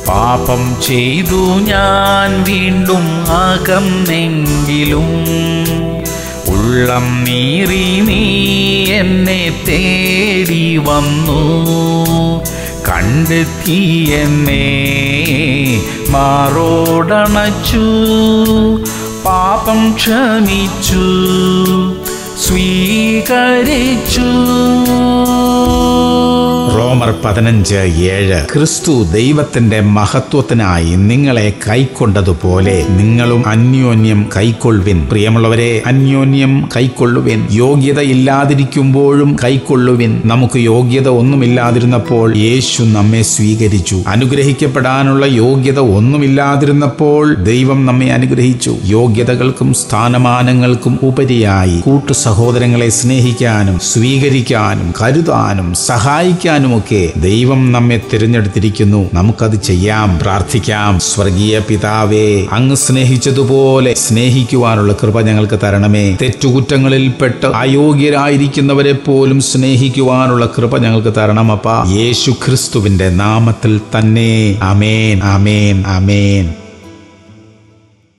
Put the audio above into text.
പാപം ചെയ്തു ഞാൻ വീണ്ടും അകന്നെങ്കിലും ഉള്ളം നീറി നീ എന്നെ തേടി വന്നു കണ്ടെത്തി എന്നെ മാറോടണച്ചു പാപം ക്ഷമിച്ചു സ്വീകരിച്ചു റോമർ പതിനഞ്ച് ഏഴ് ക്രിസ്തു ദൈവത്തിന്റെ മഹത്വത്തിനായി നിങ്ങളെ കൈക്കൊണ്ടതുപോലെ നിങ്ങളും അന്യോന്യം കൈക്കൊള്ളുവിൻ പ്രിയമുള്ളവരെ അന്യോന്യം കൈക്കൊള്ളുവിൻ യോഗ്യത ഇല്ലാതിരിക്കുമ്പോഴും കൈക്കൊള്ളുവിൻ നമുക്ക് യോഗ്യത ഒന്നുമില്ലാതിരുന്നപ്പോൾ യേശു നമ്മെ സ്വീകരിച്ചു അനുഗ്രഹിക്കപ്പെടാനുള്ള യോഗ്യത ഒന്നുമില്ലാതിരുന്നപ്പോൾ ദൈവം നമ്മെ അനുഗ്രഹിച്ചു യോഗ്യതകൾക്കും സ്ഥാനമാനങ്ങൾക്കും ഉപരിയായി കൂട്ടു സഹോദരങ്ങളെ സ്നേഹിക്കാനും സ്വീകരിക്കാനും കരുതാനും സഹായിക്കാനുമൊക്കെ ദൈവം നമ്മെ തിരഞ്ഞെടുത്തിരിക്കുന്നു നമുക്കത് ചെയ്യാം പ്രാർത്ഥിക്കാം സ്വർഗീയ പിതാവേ അങ്ങ് സ്നേഹിച്ചതുപോലെ സ്നേഹിക്കുവാനുള്ള കൃപ ഞങ്ങൾക്ക് തരണമേ തെറ്റുകുറ്റങ്ങളിൽപ്പെട്ട് അയോഗ്യരായിരിക്കുന്നവരെ പോലും സ്നേഹിക്കുവാനുള്ള കൃപ ഞങ്ങൾക്ക് തരണമപ്പ യേശു ക്രിസ്തുവിന്റെ നാമത്തിൽ തന്നെ അമേൻ അമേൻ അമേൻ